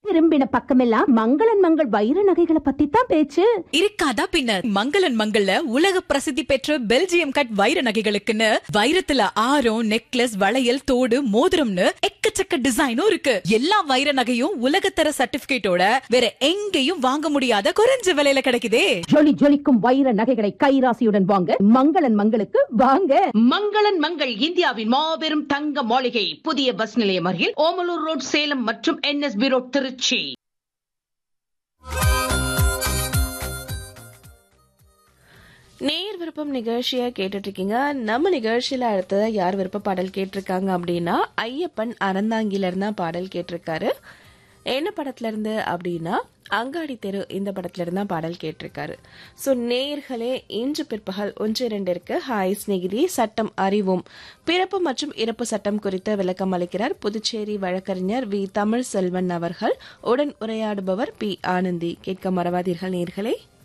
திரும்பின பக்கமெல்லாம் மங்களன் மங்கள் வைர நகைகளை பத்தி தான் பேச்சு இருக்காதா பின்ன மங்களன் மங்கள்ல உலக பிரசித்தி பெற்ற பெல்ஜியம் கட் வைர நகைகளுக்குன்னு வைரத்துல ஆரம் நெக்லஸ் வளையல் தோடு மோதிரம்னு எக்கச்சக்க டிசைனும் இருக்கு எல்லா வைர நகையும் உலகத்தர சர்டிபிகேட்டோட வேற எங்கேயும் வாங்க முடியாத குறைஞ்ச விலையில கிடைக்குதே ஜொலி ஜொலிக்கும் வைர நகைகளை கைராசியுடன் வாங்க மங்களன் மங்களுக்கு வாங்க மங்களன் மங்கள் இந்தியாவின் மாபெரும் தங்க மாளிகை புதிய பஸ் நிலையம் அருகில் ஓமலூர் ரோட் சேலம் மற்றும் என்எஸ்பி ரோட் திருச்சி நேர் விருப்பம் நிகழ்ச்சியை கேட்டுட்டு இருக்கீங்க நம்ம நிகழ்ச்சியில அடுத்ததா யார் விருப்ப பாடல் கேட்டிருக்காங்க அப்படின்னா ஐயப்பன் அறந்தாங்கில இருந்தா பாடல் கேட்டிருக்காரு என்ன படத்துல இருந்து அப்படின்னா அங்காடி தெரு இந்த படத்துல இருந்தா பாடல் கேட்டிருக்காரு ஸோ நேயர்களே இன்று பிற்பகல் ஒன்று இரண்டிற்கு ஹாய் சிநேகிதி சட்டம் அறிவோம் பிறப்பு மற்றும் இறப்பு சட்டம் குறித்து விளக்கம் அளிக்கிறார் புதுச்சேரி வழக்கறிஞர் வி தமிழ் செல்வன் அவர்கள் உடன் உரையாடுபவர் பி ஆனந்தி கேட்க மறவாதீர்கள் நேர்களே